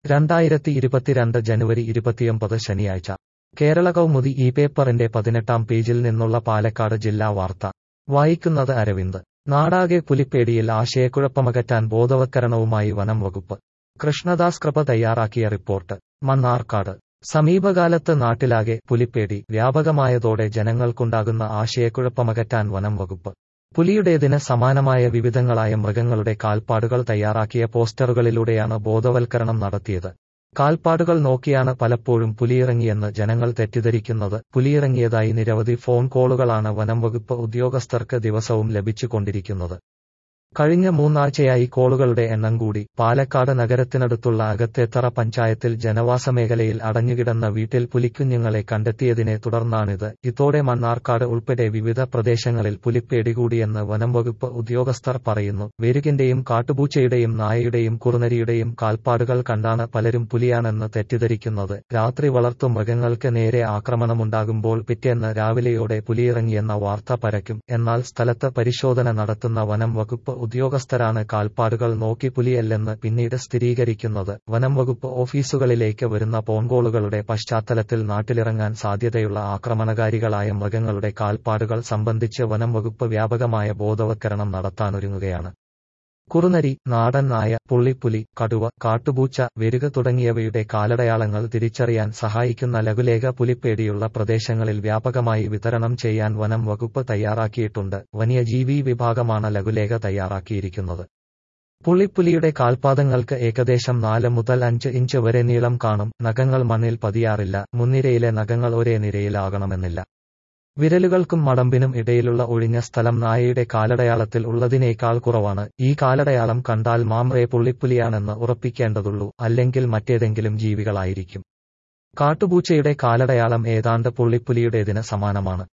രണ്ടായിരത്തി ഇരുപത്തിരണ്ട് ജനുവരി ഇരുപത്തിയൊമ്പത് ശനിയാഴ്ച കേരള കൗമുദി ഈ പേപ്പറിന്റെ പതിനെട്ടാം പേജിൽ നിന്നുള്ള പാലക്കാട് ജില്ലാ വാർത്ത വായിക്കുന്നത് അരവിന്ദ് നാടാകെ പുലിപ്പേടിയിൽ ആശയക്കുഴപ്പമകറ്റാൻ ബോധവത്കരണവുമായി വനം വകുപ്പ് കൃഷ്ണദാസ് കൃപ തയ്യാറാക്കിയ റിപ്പോർട്ട് മണ്ണാർക്കാട് സമീപകാലത്ത് നാട്ടിലാകെ പുലിപ്പേടി വ്യാപകമായതോടെ ജനങ്ങൾക്കുണ്ടാകുന്ന ആശയക്കുഴപ്പമകറ്റാൻ വനം വകുപ്പ് പുലിയുടേതിന് സമാനമായ വിവിധങ്ങളായ മൃഗങ്ങളുടെ കാൽപ്പാടുകൾ തയ്യാറാക്കിയ പോസ്റ്ററുകളിലൂടെയാണ് ബോധവൽക്കരണം നടത്തിയത് കാൽപ്പാടുകൾ നോക്കിയാണ് പലപ്പോഴും പുലിയിറങ്ങിയെന്ന് ജനങ്ങൾ തെറ്റിദ്ധരിക്കുന്നത് പുലിയിറങ്ങിയതായി നിരവധി ഫോൺ കോളുകളാണ് വനം വകുപ്പ് ഉദ്യോഗസ്ഥർക്ക് ദിവസവും ലഭിച്ചുകൊണ്ടിരിക്കുന്നത് കഴിഞ്ഞ മൂന്നാഴ്ചയായി കോളുകളുടെ എണ്ണം കൂടി പാലക്കാട് നഗരത്തിനടുത്തുള്ള അകത്തേത്തറ പഞ്ചായത്തിൽ ജനവാസ മേഖലയിൽ അടഞ്ഞുകിടന്ന വീട്ടിൽ പുലിക്കുഞ്ഞുങ്ങളെ കണ്ടെത്തിയതിനെ തുടർന്നാണിത് ഇതോടെ മണ്ണാർക്കാട് ഉൾപ്പെടെ വിവിധ പ്രദേശങ്ങളിൽ പുലിപ്പേടികൂടിയെന്ന് വനം വകുപ്പ് ഉദ്യോഗസ്ഥർ പറയുന്നു വെരുകിന്റെയും കാട്ടുപൂച്ചയുടെയും നായയുടെയും കുറുനരിയുടെയും കാൽപ്പാടുകൾ കണ്ടാണ് പലരും പുലിയാണെന്ന് തെറ്റിദ്ധരിക്കുന്നത് രാത്രി വളർത്തു മൃഗങ്ങൾക്ക് നേരെ ആക്രമണമുണ്ടാകുമ്പോൾ പിറ്റേന്ന് രാവിലെയോടെ പുലിയിറങ്ങിയെന്ന വാർത്ത പരക്കും എന്നാൽ സ്ഥലത്ത് പരിശോധന നടത്തുന്ന വനം വകുപ്പ് ഉദ്യോഗസ്ഥരാണ് കാൽപ്പാടുകൾ നോക്കി പുലിയല്ലെന്ന് പിന്നീട് സ്ഥിരീകരിക്കുന്നത് വനം വകുപ്പ് ഓഫീസുകളിലേക്ക് വരുന്ന ഫോൺകോളുകളുടെ പശ്ചാത്തലത്തിൽ നാട്ടിലിറങ്ങാൻ സാധ്യതയുള്ള ആക്രമണകാരികളായ മൃഗങ്ങളുടെ കാൽപ്പാടുകൾ സംബന്ധിച്ച് വനം വകുപ്പ് വ്യാപകമായ ബോധവത്കരണം നടത്താനൊരുങ്ങുകയാണ് കുറുനരി നാടൻ നായ പുള്ളിപ്പുലി കടുവ കാട്ടുപൂച്ച വെരുക തുടങ്ങിയവയുടെ കാലടയാളങ്ങൾ തിരിച്ചറിയാൻ സഹായിക്കുന്ന ലഘുലേഖ പുലിപ്പേടിയുള്ള പ്രദേശങ്ങളിൽ വ്യാപകമായി വിതരണം ചെയ്യാൻ വനം വകുപ്പ് തയ്യാറാക്കിയിട്ടുണ്ട് വന്യജീവി വിഭാഗമാണ് ലഘുലേഖ തയ്യാറാക്കിയിരിക്കുന്നത് പുള്ളിപ്പുലിയുടെ കാൽപാദങ്ങൾക്ക് ഏകദേശം നാല് മുതൽ അഞ്ച് ഇഞ്ച് വരെ നീളം കാണും നഖങ്ങൾ മണ്ണിൽ പതിയാറില്ല മുൻനിരയിലെ നഖങ്ങൾ ഒരേ നിരയിലാകണമെന്നില്ല വിരലുകൾക്കും മടമ്പിനും ഇടയിലുള്ള ഒഴിഞ്ഞ സ്ഥലം നായയുടെ കാലടയാളത്തിൽ ഉള്ളതിനേക്കാൾ കുറവാണ് ഈ കാലടയാളം കണ്ടാൽ മാമ്രേ പുള്ളിപ്പുലിയാണെന്ന് ഉറപ്പിക്കേണ്ടതുള്ളൂ അല്ലെങ്കിൽ മറ്റേതെങ്കിലും ജീവികളായിരിക്കും കാട്ടുപൂച്ചയുടെ കാലടയാളം ഏതാണ്ട് പുള്ളിപ്പുലിയുടേതിന് സമാനമാണ്